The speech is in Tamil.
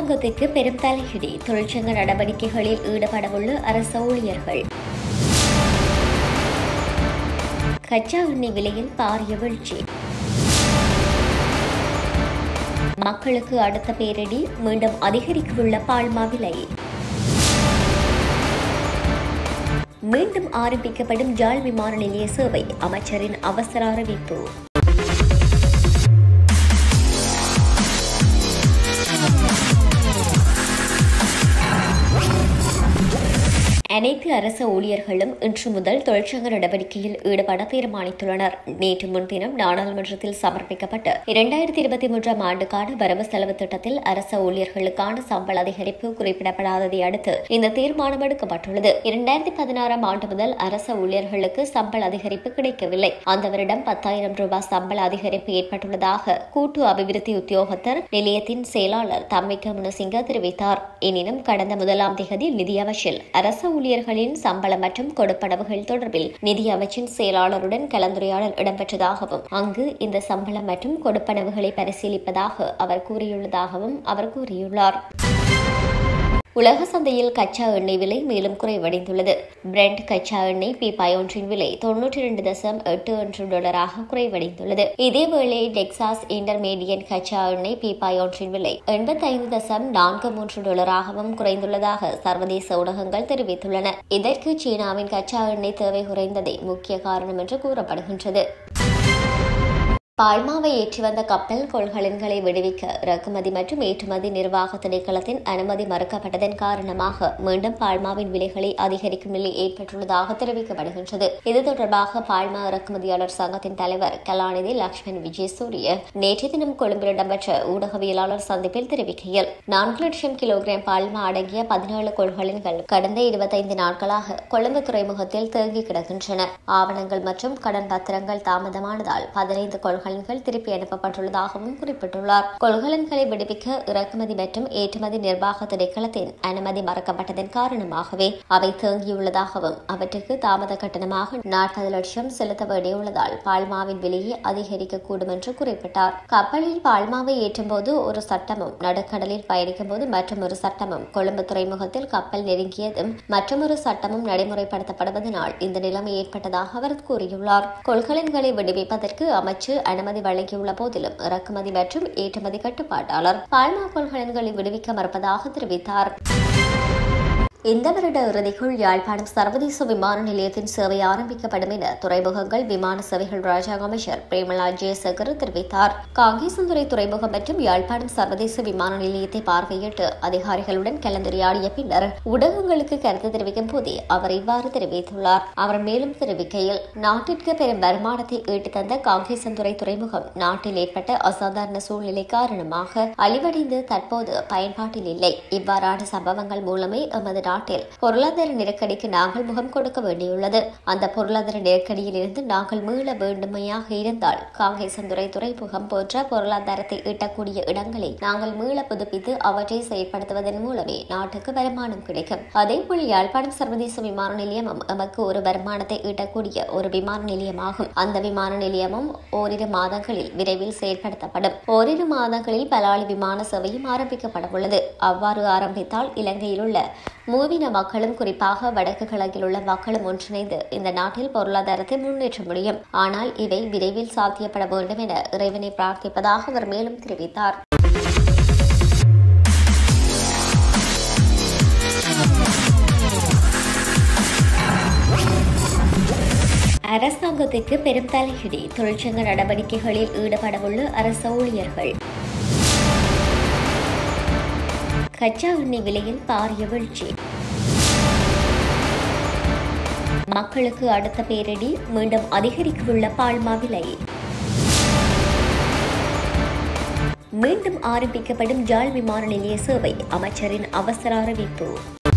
அரசாங்கத்துக்கு பெரும் தலையிடி தொழிற்சங்க நடவடிக்கைகளில் ஈடுபடவுள்ள அரச ஊழியர்கள் கச்சா எண்ணெய் விலையில் பாரிய வீழ்ச்சி மக்களுக்கு அடுத்த பேரிடி மீண்டும் அதிகரிக்கவுள்ள பால்மா விலை மீண்டும் ஆரம்பிக்கப்படும் ஜாழ் விமான நிலைய சேவை அமைச்சரின் அவசர அறிவிப்பு அனைத்து அரச ஊழியர்களும் இன்று முதல் தொழிற்சங்க நடவடிக்கையில் ஈடுபட தீர்மானித்துள்ளனர் நேற்று முன்தினம் நாடாளுமன்றத்தில் சமர்ப்பிக்கப்பட்ட இரண்டாயிரத்தி இருபத்தி மூன்றாம் ஆண்டுக்கான வரவு செலவு திட்டத்தில் அரச ஊழியர்களுக்கான சம்பள அதிகரிப்பு குறிப்பிடப்படாததை அடுத்து இந்த தீர்மானம் எடுக்கப்பட்டுள்ளது இரண்டாயிரத்தி பதினாறாம் ஆண்டு முதல் அரச ஊழியர்களுக்கு சம்பள அதிகரிப்பு கிடைக்கவில்லை அந்த வருடம் பத்தாயிரம் ரூபாய் சம்பள அதிகரிப்பு ஏற்பட்டுள்ளதாக கூட்டு அபிவிருத்தி உத்தியோகத்தர் நிலையத்தின் செயலாளர் தம்மிக்க முனசிங்க தெரிவித்தார் எனினும் கடந்த முதலாம் தேதி நிதி அமைச்சில் அரச ஊழியர்களின் சம்பளம் மற்றும் கொடுப்பனவுகள் தொடர்பில் நிதி அமைச்சின் செயலாளருடன் கலந்துரையாடல் இடம்பெற்றதாகவும் அங்கு இந்த சம்பளம் மற்றும் கொடுப்பனவுகளை பரிசீலிப்பதாக அவர் கூறியுள்ளதாகவும் அவர் கூறியுள்ளார் உலக சந்தையில் கச்சா எண்ணெய் விலை மேலும் குறைவடைந்துள்ளது பிரெண்ட் கச்சா எண்ணெய் பீப்பாய் ஒன்றின் விலை தொன்னூற்றி இரண்டு தசம் எட்டு ஒன்று டாலராக குறைவடைந்துள்ளது இதேவேளை டெக்சாஸ் இன்டர்மீடியட் கச்சா எண்ணெய் பீப்பாய் ஒன்றின் விலை எண்பத்தைந்து தசம் நான்கு மூன்று டாலராகவும் குறைந்துள்ளதாக சர்வதேச ஊடகங்கள் தெரிவித்துள்ளன இதற்கு சீனாவின் கச்சா எண்ணெய் தேவை குறைந்ததே முக்கிய காரணம் என்று கூறப்படுகின்றது பால்மாவை ஏற்றி வந்த கப்பல் கொள்கலன்களை விடுவிக்க இறக்குமதி மற்றும் ஏற்றுமதி நிர்வாக திணைக்களத்தின் அனுமதி மறுக்கப்பட்டதன் காரணமாக மீண்டும் பால்மாவின் விலைகளை அதிகரிக்கும் நிலை ஏற்பட்டுள்ளதாக தெரிவிக்கப்படுகின்றது இது தொடர்பாக பால்மா இறக்குமதியாளர் சங்கத்தின் தலைவர் கலாநிதி லக்ஷ்மண் விஜயசூரிய நேற்று தினம் கொழும்பில் இடம்பெற்ற ஊடகவியலாளர் சந்திப்பில் தெரிவிக்கையில் நான்கு லட்சம் கிலோகிராம் பால்மா அடங்கிய பதினேழு கொள்கலன்கள் கடந்த இருபத்தைந்து நாட்களாக கொழும்பு துறைமுகத்தில் தேங்கி கிடக்கின்றன ஆவணங்கள் மற்றும் கடன் பத்திரங்கள் தாமதமானதால் பதினைந்து கொள்கலன்கள் திருப்பி அனுப்பப்பட்டுள்ளதாகவும் குறிப்பிட்டுள்ளார் கொள்கலன்களை விடுவிக்க இறக்குமதி மற்றும் ஏற்றுமதி நிர்வாக திணைக்களத்தின் அனுமதி மறக்கப்பட்டதன் காரணமாகவே அவை தேங்கியுள்ளதாகவும் அவற்றுக்கு தாமத கட்டணமாக நாற்பது லட்சம் செலுத்த வேண்டியுள்ளதால் பால்மாவின் விலையை அதிகரிக்கக்கூடும் என்று குறிப்பிட்டார் கப்பலில் பால்மாவை ஏற்றும்போது ஒரு சட்டமும் நடுக்கடலில் பயணிக்கும் போது மற்றொரு சட்டமும் கொழும்பு துறைமுகத்தில் கப்பல் நெருங்கியதும் மற்றொரு சட்டமும் நடைமுறைப்படுத்தப்படுவதனால் இந்த நிலைமை ஏற்பட்டதாக அவர் கூறியுள்ளார் கொள்கலன்களை விடுவிப்பதற்கு அமைச்சு அனுமதி வழங்கியுள்ள போதிலும் இறக்குமதி மற்றும் ஏற்றுமதி கட்டுப்பாட்டாளர் பால்மா கொள்கலன்களை விடுவிக்க மறுப்பதாக தெரிவித்தார் இந்த வருட இறுதிக்குள் யாழ்ப்பாணம் சர்வதேச விமான நிலையத்தின் சேவை ஆரம்பிக்கப்படும் என துறைமுகங்கள் விமான சேவைகள் ராஜாங்க அமைச்சர் பிரேமலா ஜெயசேகர் தெரிவித்தார் காங்கேசந்துறை துறைமுகம் மற்றும் யாழ்ப்பாணம் சர்வதேச விமான நிலையத்தை பார்வையிட்டு அதிகாரிகளுடன் கலந்துரையாடிய பின்னர் ஊடகங்களுக்கு கருத்து தெரிவிக்கும் போதே அவர் இவ்வாறு தெரிவித்துள்ளார் அவர் மேலும் தெரிவிக்கையில் நாட்டிற்கு பெரும் வருமானத்தை ஈட்டி தந்த காங்கேசந்துறை துறைமுகம் நாட்டில் ஏற்பட்ட அசாதாரண சூழ்நிலை காரணமாக அழிவடைந்து தற்போது பயன்பாட்டில் இல்லை இவ்வாறான சம்பவங்கள் மூலமே எமது நாட்டில் பொருளாதார நெருக்கடிக்கு நாங்கள் முகம் கொடுக்க வேண்டியுள்ளது அந்த பொருளாதார நெருக்கடியில் இருந்து நாங்கள் மீள வேண்டுமையாக இருந்தால் காங்கேசந்துறை துறைமுகம் போன்ற பொருளாதாரத்தை ஈட்டக்கூடிய இடங்களை நாங்கள் மீள புதுப்பித்து அவற்றை செயற்படுத்துவதன் மூலமே நாட்டுக்கு வருமானம் கிடைக்கும் அதேபோல் யாழ்ப்பாணம் சர்வதேச விமான நிலையமும் எமக்கு ஒரு வருமானத்தை ஈட்டக்கூடிய ஒரு விமான நிலையமாகும் அந்த விமான நிலையமும் ஓரிரு மாதங்களில் விரைவில் செயற்படுத்தப்படும் ஓரிரு மாதங்களில் பலாலி விமான சேவையும் ஆரம்பிக்கப்பட உள்ளது அவ்வாறு ஆரம்பித்தால் இலங்கையில் உள்ள மூவின மக்களும் குறிப்பாக வடக்கு கிழக்கில் உள்ள மக்களும் ஒன்றிணைந்து இந்த நாட்டில் பொருளாதாரத்தை முன்னேற்ற முடியும் ஆனால் இவை விரைவில் சாத்தியப்பட வேண்டும் என இறைவனை பிரார்த்திப்பதாக அவர் மேலும் தெரிவித்தார் அரசாங்கத்துக்கு பெரும் தலையிடி தொழிற்சங்க நடவடிக்கைகளில் ஈடுபடவுள்ள அரச ஊழியர்கள் கச்சா எண்ணெய் விலையில் பாரிய வீழ்ச்சி மக்களுக்கு அடுத்த பேரிடி மீண்டும் அதிகரிக்கவுள்ள பால்மா விலை மீண்டும் ஆரம்பிக்கப்படும் ஜாழ் விமான நிலைய சேவை அமைச்சரின் அவசர அறிவிப்பு